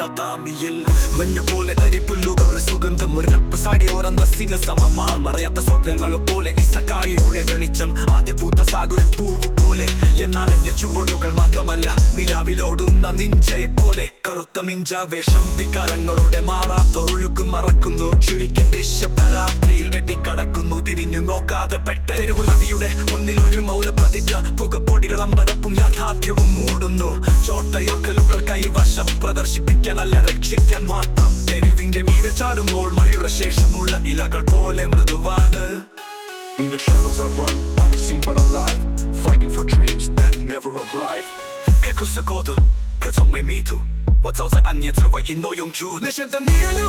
തതാമിയിൽ മഞ്ഞ പോലെ അരിപ്പുല്ലുകളുടെ സുഗന്ധം ഒരു സാടി ഓരന്ന സിന സമമാൽ മറയാത്ത സ്വപ്നങ്ങൾ പോലെ ഇസക്കായിയുടെ വെളിച്ചം ആദ്യ പൂത്ത സാഗുര പൂവ് പോലെ എന്നാൽ എന്റെ ചുവടുകൾ മാത്രമല്ല നിലാവിലോടുന്ന നിഞ്ചയെ പോലെ കറുത്ത മിഞ്ചാവേഷം വികാരങ്ങളുടെ മാറാത്തൊഴുക്കും മറക്കുന്നു ചുരുക്കന്റെ ശബ്ദരാത്രിയിൽ വെട്ടിക്കടക്കുന്നു തിരിഞ്ഞു നോക്കാതെ പെട്ട തെരുവുനദിയുടെ മുന്നിൽ ഒരു മൗല പ്രതിജ്ഞ പുകപ്പൊടികൾ അമ്പരപ്പും യാഥാർത്ഥ്യവും മൂടുന്നു ചോട്ടയൊക്കലുകൾ കൈവശം പ്രദർശിപ്പിക്കാനല്ല രക്ഷിക്കാൻ മാത്രം തെരുവിന്റെ മീതെ ചാടുമ്പോൾ മഴയുടെ ശേഷമുള്ള ഇലകൾ പോലെ മൃദുവാണ് In the shadows I run, unseen but alive Fighting for dreams that never arrive 깨끗하거든 그정말 미두 어쩌자 안예들과 인노용주 내 ശബ്ദം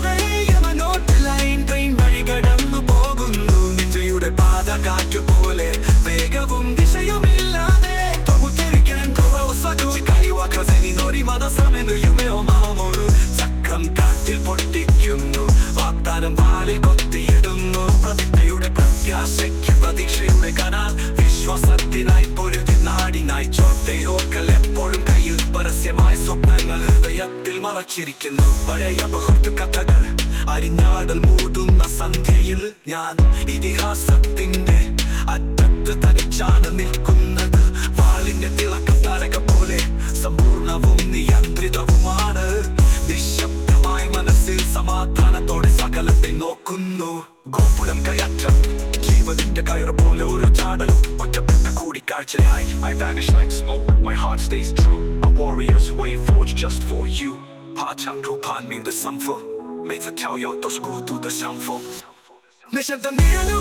നീളുകയും ട്രെയിൻ വഴി കടന്നു പോകുന്നു നിജയുടെ പാത കാറ്റുപോലെ വേഗവും ദിശയുമില്ലാതെ തൊകുത്തിരിക്കാൻ കുറവസകു കൈവാക്കസനി നോരി മതസമെന്ന് യുമയോ മാമൊരു ചക്രം കാറ്റിൽ പൊട്ടിക്കുന്നു വാഗ്ദാനം വാലിൽ കൊത്തിയിടുന്നു പ്രതിജ്ഞയുടെ പ്രത്യാശയ്ക്ക് പ്രതീക്ഷയുടെ കനാൽ വിശ്വാസത്തിനായി പൊരുതി നാടിനായി ചോട്ടയോക്കൽ എപ്പോഴും കയ്യിൽ പരസ്യമായ സ്വപ്നങ്ങൾ ഹൃദയത്തിൽ മറച്ചിരിക്കുന്നു പഴയ ബഹുത്തു കഥകൾ അരിഞ്ഞാടൽ മൂടുന്ന സന്ധ്യയിൽ ഞാൻ ഇതിഹാസത്തിന്റെ അറ്റത്ത് തനിച്ചാണ് നിൽക്കുന്നത് വാളിന്റെ തിളക്കം താരക പോലെ സമ്പൂർണവും നിയന്ത്രിതവുമാണ് നിശബ്ദമായി മനസ്സിൽ സമാധാനത്തോടെ സകലത്തെ നോക്കുന്നു ഗോപുരം കയറ്റം ജീവന്റെ കയറ് പോലെ ഒരു ചാടലും ഒറ്റപ്പെട്ട കൂടിക്കാഴ്ചയായി I vanish like smoke, my heart stays true A warrior's way forged just for you 爬墙如攀命的山峰，每次跳跃都是孤独的相逢。നിശബ്ദം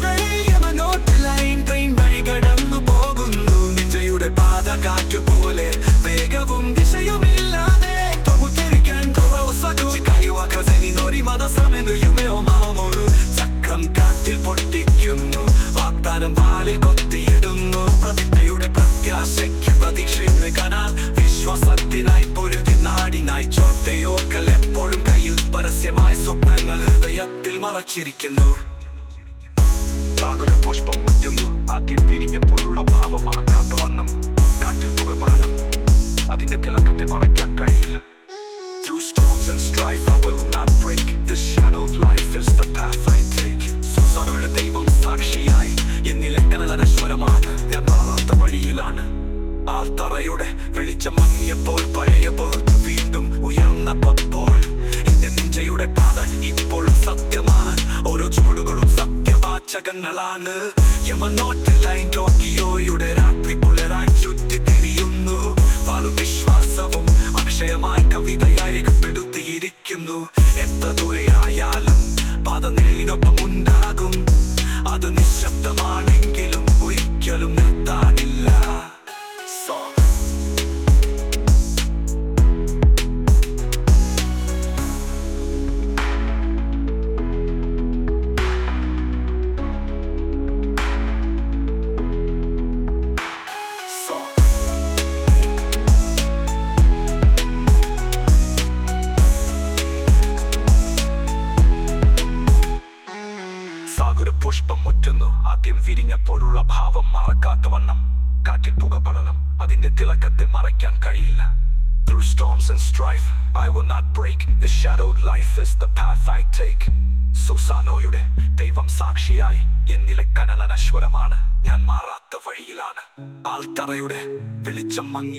നീളുകയും ട്രെയിൻ വഴി കടന്നു പോകുന്നു നിജയുടെ പാത കാറ്റുപോലെ വേഗവും ദിശയുമില്ലാതെ തൊകുത്തിരിക്കാൻ കുറവസകു കൈവാക്കസനി നോരി മതസമെന്ന് യുമയോ മാമൊരു ചക്രം കാറ്റിൽ പൊട്ടിക്കുന്നു വാഗ്ദാനം വാലിൽ കൊത്തിയിടുന്നു പ്രതിജ്ഞയുടെ പ്രത്യാശയ്ക്ക് പ്രതീക്ഷയുടെ കനാൽ വിശ്വാസത്തിനായി പൊരുതി നാടിനായി ചോട്ടയോക്കൽ എപ്പോഴും കയ്യിൽ പരസ്യമായ സ്വപ്നങ്ങൾ ഹൃദയത്തിൽ മറച്ചിരിക്കുന്നു താങ്കളുടെ പുഷ്പം മുറ്റുന്നു ആദ്യം തിരിഞ്ഞപ്പോഴുള്ള ഭാവമാക്കാത്ത വണ്ണം കാറ്റിൽ പുകപാലം അതിന്റെ തിളക്കത്തെ മറയ്ക്കാൻ കഴിയില്ല Through storms and strife I will not break The shadow of life is the path I take സുസാനയുടെ ദൈവം സാക്ഷിയായി എന്നിലെ കനലനശ്വരമാണ് ഞാൻ മാറാത്ത വഴിയിലാണ് ആ തറയുടെ വെളിച്ചം മങ്ങിയപ്പോൾ പഴയപ്പോൾ വീണ്ടും ഉയർന്നപ്പോൾ എന്റെ നെഞ്ചയുടെ പാത ഇപ്പോഴും സത്യമാണ് ഓരോ ചുവടുകളും സത്യവാചകങ്ങളാണ് യമനോട്ടിലായി ടോക്കിയോയുടെ രാത്രി പുലരാൻ ചുറ്റി തിരിയുന്നു വാളും വിശ്വാസവും അക്ഷയമായി കവിതയായി രേഖപ്പെടുത്തിയിരിക്കുന്നു എത്ര ദൂരെയായാലും പാത നേരിനൊപ്പം ഉണ്ടാകും അത് നിശബ്ദമാണെങ്കിലും ഒരിക്കലും നിർത്താനില്ല Song. Song. സാഗര പുഷ്പം മുറ്റുന്നു ആദ്യം വിരിഞ്ഞപ്പോഴുള്ള ഭാവം മറക്കാത്ത വണ്ണം കാറ്റിൽ പുകപടലം അതിന്റെ തിളക്കത്തെ മറയ്ക്കാൻ കഴിയില്ല Through storms and strife, I will not break. The shadowed life is the path I take. സുസാനോയുടെ ദൈവം സാക്ഷിയായി എന്നിലെ കനലനശ്വരമാണ് ഞാൻ മാറാത്ത വഴിയിലാണ് ആൾത്തറയുടെ വെളിച്ചം മങ്ങി